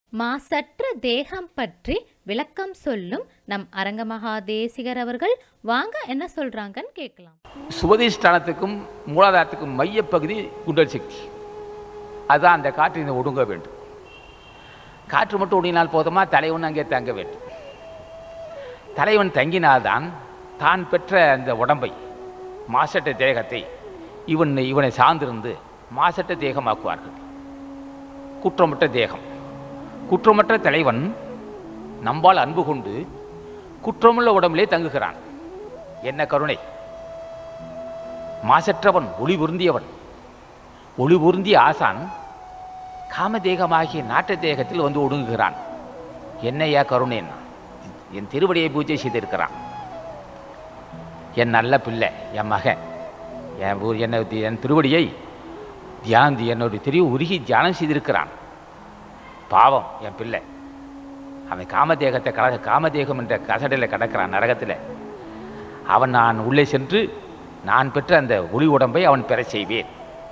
மாசற்ற தேகம் பற்றி விளக்கம் சொல்லும் நம் அரங்கமகா தேசிகர் அவர்கள் வாங்க என்ன சொல்றாங்கன்னு கேட்கலாம் சுவதிஷ்டானத்துக்கும் மூலாதாரத்துக்கும் மையப்பகுதி குண்டல் சக்தி அதுதான் அந்த காற்று இந்த ஒடுங்க வேண்டும் காற்று மட்டும் ஒடுங்கினால் போதுமா தலைவன் அங்கே தங்க வேண்டும் தலைவன் தங்கினால்தான் தான் பெற்ற அந்த உடம்பை மாசற்ற தேகத்தை இவன் இவனை சார்ந்திருந்து மாசற்ற தேகமாக்குவார்கள் குற்றமற்ற தேகம் குற்றமற்ற தலைவன் நம்பால் அன்பு கொண்டு குற்றமுள்ள உடம்பிலே தங்குகிறான் என்ன கருணை மாசற்றவன் ஒளி பொருந்தியவன் ஒளி பொருந்திய ஆசான் காமதேகமாகிய நாட்ட தேகத்தில் வந்து ஒடுங்குகிறான் என்னையா கருணேன் என் திருவடியை பூஜை செய்திருக்கிறான் என் நல்ல பிள்ளை என் மகன் என் ஊர் என்னை என் திருவடியை தியானம் என்னுடைய திரு உருகி தியானம் செய்திருக்கிறான் பாவம் என் பிள்ளை அவன் காமதேகத்தை கட காமதேகம் என்ற கசடையில் கிடக்கிறான் நரகத்தில் அவன் நான் உள்ளே சென்று நான் பெற்ற அந்த ஒளி உடம்பை அவன் பெறச் செய்வேன்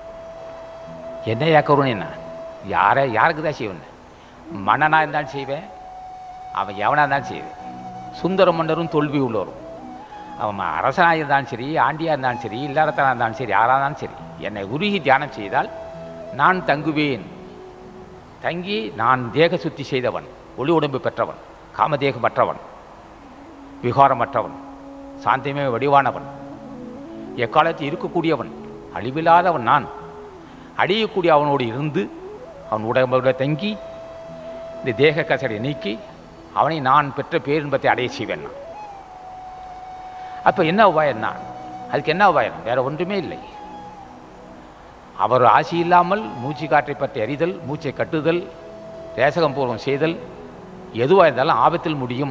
என்னையா கருணை நான் யாரை யாருக்கு தான் செய்வேன் மன்னனாக இருந்தாலும் செய்வேன் அவன் எவனாக இருந்தாலும் செய்வேன் சுந்தர மன்னரும் தோல்வி உள்ளவரும் அவன் அரசனாக இருந்தாலும் சரி ஆண்டியாக இருந்தாலும் சரி இல்லாதத்தனாக இருந்தாலும் சரி யாராக இருந்தாலும் சரி என்னை உருகி தியானம் செய்தால் நான் தங்குவேன் தங்கி நான் தேக சுத்தி செய்தவன் ஒளி உடம்பு பெற்றவன் காமதேகமற்றவன் விகாரமற்றவன் சாந்தமே வடிவானவன் எக்காலத்தில் இருக்கக்கூடியவன் அழிவில்லாதவன் நான் அழியக்கூடிய அவனோடு இருந்து அவன் உடம்போட தங்கி இந்த தேக கசடை நீக்கி அவனை நான் பெற்ற பேரின்பத்தை அடைய செய்வேன் நான் அப்போ என்ன உபாயம் நான் அதுக்கு என்ன உபாயம் வேற ஒன்றுமே இல்லை அவர் ஆசி இல்லாமல் மூச்சு காற்றை பற்றி அறிதல் மூச்சை கட்டுதல் தேசகம் பூர்வம் செய்தல் எதுவாக இருந்தாலும் ஆபத்தில் முடியும்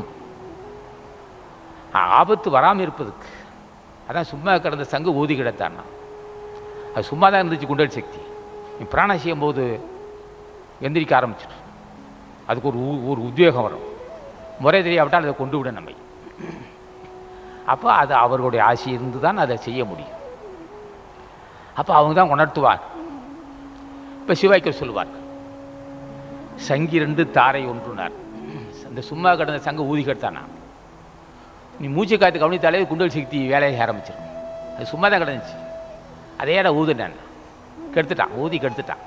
ஆபத்து வராமல் இருப்பதுக்கு அதான் சும்மா கிடந்த சங்கு ஊதி கிடத்தான் அது சும்மா தான் இருந்துச்சு குண்டல் சக்தி நீ பிராணம் செய்யும்போது எந்திரிக்க ஆரம்பிச்சிடும் அதுக்கு ஒரு ஊ- ஒரு உத்வேகம் வரும் முறை தெரியாவிட்டால் அதை கொண்டு விட நம்மை அப்போ அது அவர்களுடைய ஆசி இருந்து தான் அதை செய்ய முடியும் அப்போ அவங்க தான் உணர்த்துவார் இப்போ சிவாய்க்கர் சொல்லுவார் சங்கி ரெண்டு தாரை ஒன்றுனார் அந்த சும்மா கிடந்த சங்க ஊதி கெடுத்தானா நீ மூச்சு காத்து கவனித்தாலே குண்டல் சக்தி வேலையை ஆரம்பிச்சிடும் அது சும்மா தான் கிடந்துச்சு அதே இடம் ஊதுனான் கெடுத்துட்டான் ஊதி கெடுத்துட்டான்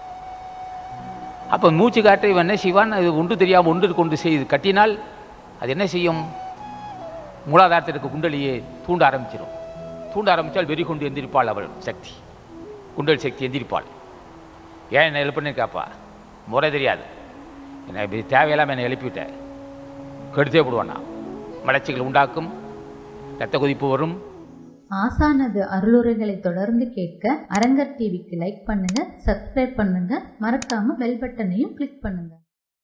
அப்போ மூச்சு காற்றை இவன் என்ன செய்வான் அது ஒன்று தெரியாமல் ஒன்று கொண்டு செய்து கட்டினால் அது என்ன செய்யும் மூலாதாரத்தில் இருக்க குண்டலியை தூண்ட ஆரம்பிச்சிடும் தூண்ட ஆரம்பித்தால் வெறி கொண்டு எந்திரிப்பாள் அவள் சக்தி குண்டல் சக்தி எந்திரிப்பாள் ஏன் என்னை எழுப்புன்னு கேட்பா முறை தெரியாது என்னை இப்படி தேவையில்லாமல் என்னை எழுப்பிவிட்டேன் கெடுத்தே விடுவான் நான் மலர்ச்சிகள் உண்டாக்கும் இரத்த கொதிப்பு வரும் ஆசானது அருளுரைகளை தொடர்ந்து கேட்க அரங்கர் டிவிக்கு லைக் பண்ணுங்க சப்ஸ்கிரைப் பண்ணுங்க மறக்காம பெல் பட்டனையும் கிளிக் பண்ணுங்க